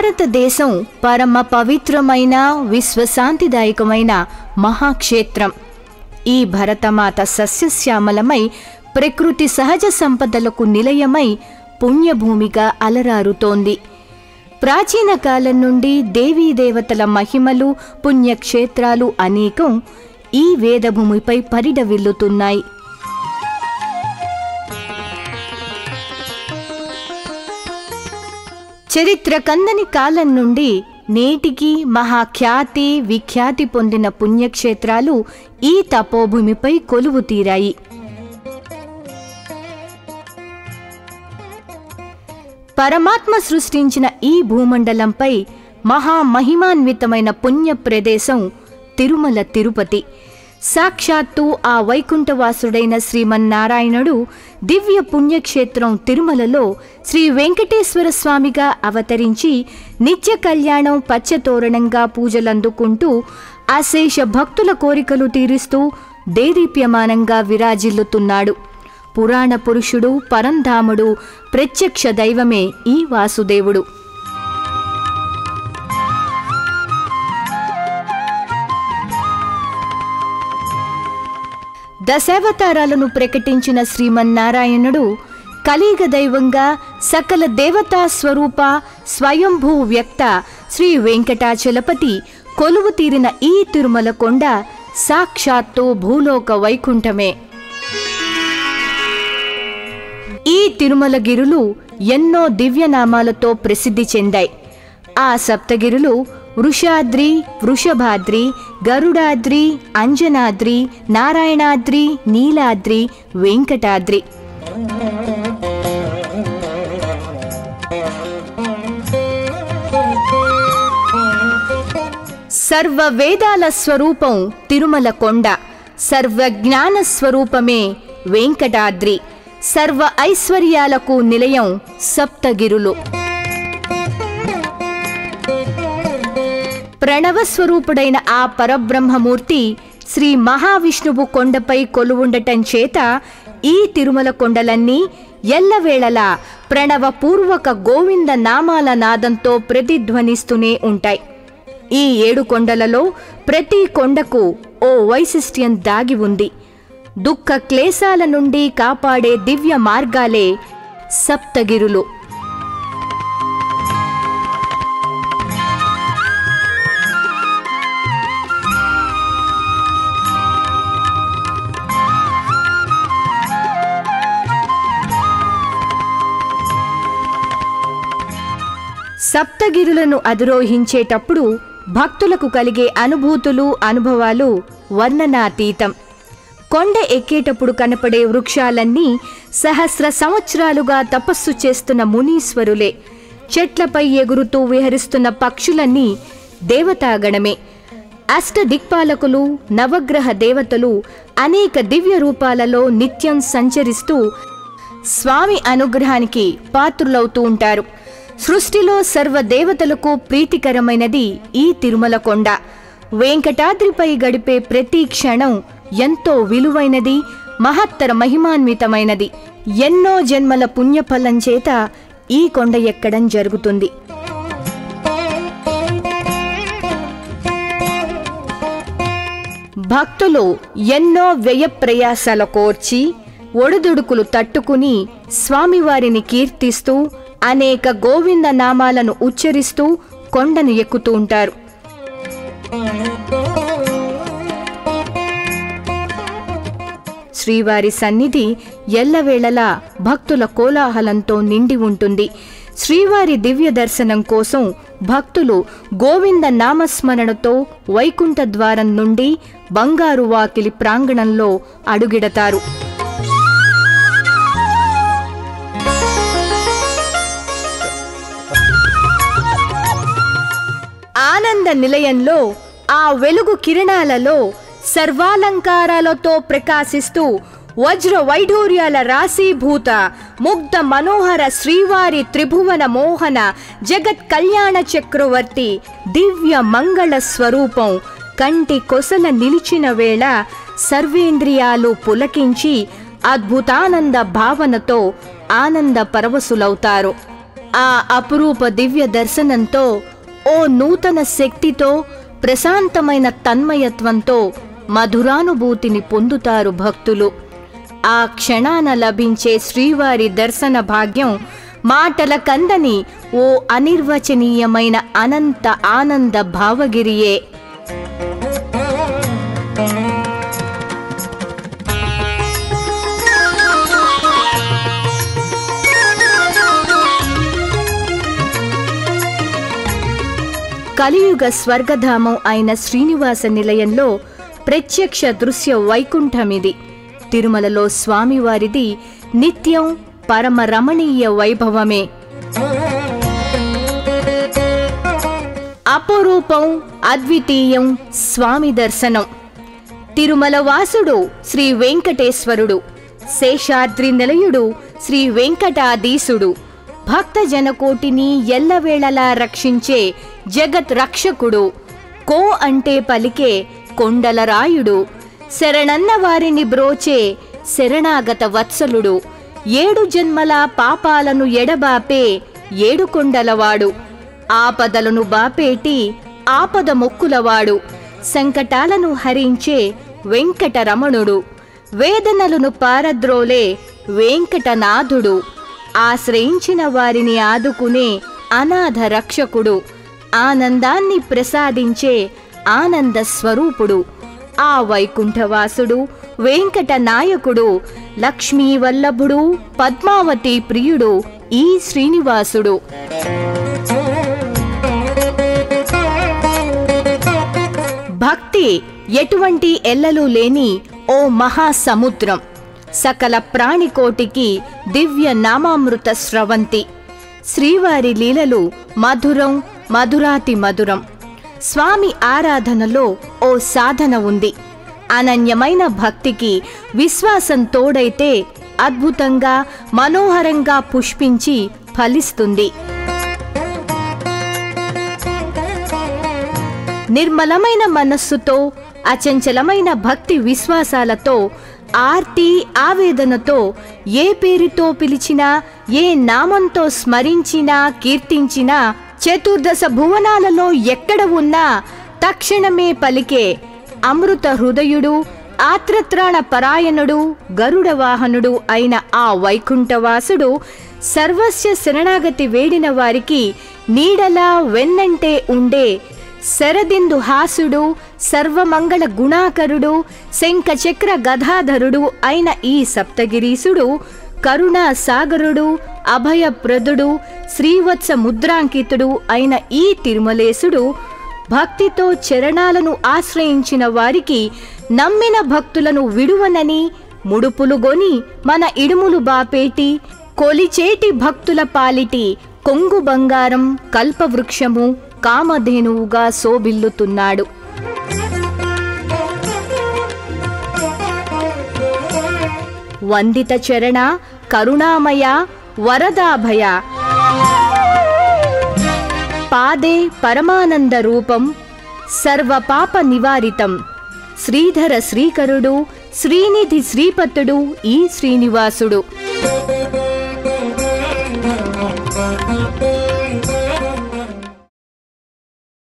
భారతదేశం పరమ పవిత్రమైన విశ్వశాంతిదాయకమైన మహాక్షేత్రం ఈ భరతమాత సస్యశ్యామలమై ప్రకృతి సహజ సంపదలకు నిలయమై పుణ్యభూమిగా అలరారుతోంది ప్రాచీన కాలం నుండి దేవీ దేవతల మహిమలు పుణ్యక్షేత్రాలు అనేకం ఈ వేదభూమిపై పరిడవిల్లుతున్నాయి చరిత్ర కందని కాలం నుండి నేటికి మహాఖ్యాతి విఖ్యాతి పొందిన పుణ్యక్షేత్రాలు ఈ తపోభూమిపై కొలువు తీరాయి పరమాత్మ సృష్టించిన ఈ భూమండలంపై మహామహిమాన్వితమైన పుణ్య ప్రదేశం తిరుమల తిరుపతి సాక్షాత్తు ఆ వైకుంఠవాసుడైన శ్రీమన్నారాయణుడు దివ్య పుణ్యక్షేత్రం తిరుమలలో శ్రీ వెంకటేశ్వర స్వామిగా అవతరించి నిత్య కళ్యాణం పచ్చతోరణంగా పూజలందుకుంటూ అశేష భక్తుల కోరికలు తీరుస్తూ దేదీప్యమానంగా విరాజిల్లుతున్నాడు పురాణ పురుషుడు పరంధాముడు ప్రత్యక్ష దైవమే ఈ వాసుదేవుడు దశావతారాలను ప్రకటించిన శ్రీమన్నారాయణుడు కలియుగ దైవంగా సకల దేవతా స్వరూప స్వయంభూ వ్యక్త శ్రీ వెంకటాచలపతి కొలువు తీరిన ఈ తిరుమల కొండ సాక్షాత్తు భూలోక వైకుంఠమే ఈ తిరుమలగిరులు ఎన్నో దివ్యనామాలతో ప్రసిద్ధి చెందాయి ఆ సప్తగిరులు వృషాద్రి వృషభాద్రి గరుడాద్రి అంజనాద్రి నారాయణాద్రి నీలాద్రి వెంకటాద్రి సర్వ వేదాల స్వరూపం తిరుమల కొండ సర్వ జ్ఞాన స్వరూపమే వెంకటాద్రి సర్వ ఐశ్వర్యాలకు నిలయం సప్తగిరులు ప్రణవ స్వరూపుడైన ఆ పరబ్రహ్మమూర్తి శ్రీ మహావిష్ణువు కొండపై కొలువుండటం చేత ఈ తిరుమల కొండలన్నీ ఎల్లవేళలా ప్రణవపూర్వక గోవింద నామాల నాదంతో ప్రతిధ్వనిస్తూనే ఉంటాయి ఈ ఏడు కొండలలో ప్రతి కొండకు ఓ వైశిష్ట్యం దాగి ఉంది దుఃఖ క్లేశాల నుండి కాపాడే దివ్య మార్గాలే సప్తగిరులు సప్తగిరులను అధిరోహించేటప్పుడు భక్తులకు కలిగే అనుభూతులు అనుభవాలు వర్ణనాతీతం కొండ ఎక్కేటప్పుడు కనపడే వృక్షాలన్నీ సహస్ర సంవత్సరాలుగా తపస్సు చేస్తున్న మునీశ్వరులే చెట్లపై ఎగురుతూ విహరిస్తున్న పక్షులన్నీ దేవతాగణమే అష్ట దిక్పాలకులు నవగ్రహ దేవతలు అనేక దివ్య రూపాలలో నిత్యం సంచరిస్తూ స్వామి అనుగ్రహానికి పాత్రులవుతూ ఉంటారు సృష్టిలో సర్వ దేవతలకు ప్రీతికరమైనది ఈ తిరుమల కొండ వెంకటాద్రిపై గడిపే ప్రతి క్షణం ఎంతో విలువైనది మహత్తర మహిమాన్వితమైనది ఎన్నో జన్మల పుణ్యఫలం చేత ఈ కొండ ఎక్కడం జరుగుతుంది భక్తులు ఎన్నో వ్యయ ప్రయాసాల కోర్చి ఒడిదుడుకులు తట్టుకుని స్వామివారిని కీర్తిస్తూ అనేక గోవింద నామాలను ఉచ్చరిస్తూ కొండను ఎక్కుతూ ఉంటారు శ్రీవారి సన్నిధి ఎల్లవేళలా భక్తుల కోలాహలంతో నిండి ఉంటుంది శ్రీవారి దివ్య దర్శనం కోసం భక్తులు గోవింద నామస్మరణతో వైకుంఠ ద్వారం నుండి బంగారు వాకిలి ప్రాంగణంలో అడుగిడతారు ఆనంద నిలయంలో ఆ వెలుగు కిరణాలలో సర్వాలంకారాలతో ప్రకాశిస్తూ వజ్ర వైఢూర్యాల రాశీభూత ముగ్ధ మనోహర శ్రీవారి త్రిభువన మోహన జగత్ కళ్యాణ చక్రవర్తి దివ్య మంగళ స్వరూపం కంటి కొసల నిలిచిన వేళ సర్వేంద్రియాలు పులకించి అద్భుతానంద భావనతో ఆనంద పరవశులవుతారు ఆ అపురూప దివ్య దర్శనంతో ఓ నూతన శక్తితో ప్రశాంతమైన తన్మయత్వంతో మధురానుభూతిని పొందుతారు భక్తులు ఆ క్షణాన లభించే శ్రీవారి దర్శన భాగ్యం మాటల కందని ఓ అనిర్వచనీయమైన అనంత ఆనంద భావగిరియే కలియుగ స్వర్గధామం అయిన శ్రీనివాస నిలయంలో ప్రత్యక్ష దృశ్య వైకుంఠమిది తిరుమలలో స్వామివారిది నిత్యం పరమ రమణీయ వైభవమే అపరూపం అద్వితీయం స్వామి దర్శనం తిరుమల వాసుడు శ్రీ వెంకటేశ్వరుడు శేషాద్రి నిలయుడు శ్రీ వెంకటాధీశుడు భక్త జనకోటిని ఎల్లవేళలా రక్షించే జగత్ రక్షకుడు కో అంటే పలికే కొండలరాయుడు శరణన్న వారిని బ్రోచే శరణాగత వత్సలుడు ఏడు జన్మల పాపాలను ఎడబాపే ఏడుకొండలవాడు ఆపదలను బాపేటి ఆపద మొక్కులవాడు సంకటాలను హరించే వెంకటరమణుడు వేదనలను పారద్రోలే వెంకటనాథుడు ఆశ్రయించిన వారిని ఆదుకునే అనాథ రక్షకుడు ఆనందాన్ని ప్రసాదించే ఆనంద స్వరూపుడు ఆ వైకుంఠవాసుడు వెంకట నాయకుడు లక్ష్మీ వల్లభుడు పద్మావతి ప్రియుడు ఈ శ్రీనివాసుడు భక్తి ఎటువంటి ఎల్లలు లేని ఓ మహాసముద్రం సకల ప్రాణికోటికి దివ్య నామామృత స్రవంతి శ్రీవారి లీలలు మధురం మధురాతి మధురం స్వామి ఆరాధనలో ఓ సాధన ఉంది అనన్యమైన భక్తికి విశ్వాసం తోడైతే అద్భుతంగా మనోహరంగా పుష్పించి ఫలిస్తుంది నిర్మలమైన మనస్సుతో అచంచలమైన భక్తి విశ్వాసాలతో ఆర్తి ఆవేదనతో ఏ పేరుతో పిలిచినా ఏ నామంతో స్మరించినా కీర్తించినా చతుర్దశ భువనాలలో ఎక్కడ ఉన్నా తక్షణమే పలికే అమృత హృదయుడు ఆత్రత్రాణ పరాయణుడు గరుడ వాహనుడు అయిన ఆ వైకుంఠవాసుడు సర్వస్య శరణాగతి వేడిన వారికి నీడలా వెన్నంటే ఉండే శరదిందు హాసుడు సర్వమంగళ గుణాకరుడు శంఖ చక్ర గదాధరుడు అయిన ఈ సప్తగిరీసుడు కరుణా సాగరుడు అభయప్రదుడు శ్రీవత్స ముద్రాంకితుడు అయిన ఈ తిరుమలేశుడు భక్తితో చరణాలను ఆశ్రయించిన వారికి నమ్మిన భక్తులను విడువనని ముడుపులుగొని మన ఇడుములు బాపేటి కొలిచేటి భక్తుల పాలిటి కొంగు బంగారం కల్పవృక్షము కామధేనువుగా శోభిల్లుతున్నాడు వందిత చరణ కరుణామయ వరదాభయ పాదే పరమానంద రూపం సర్వపాప నివారితం శ్రీధర శ్రీకరుడు శ్రీనిధి శ్రీపతుడు ఈ శ్రీనివాసుడు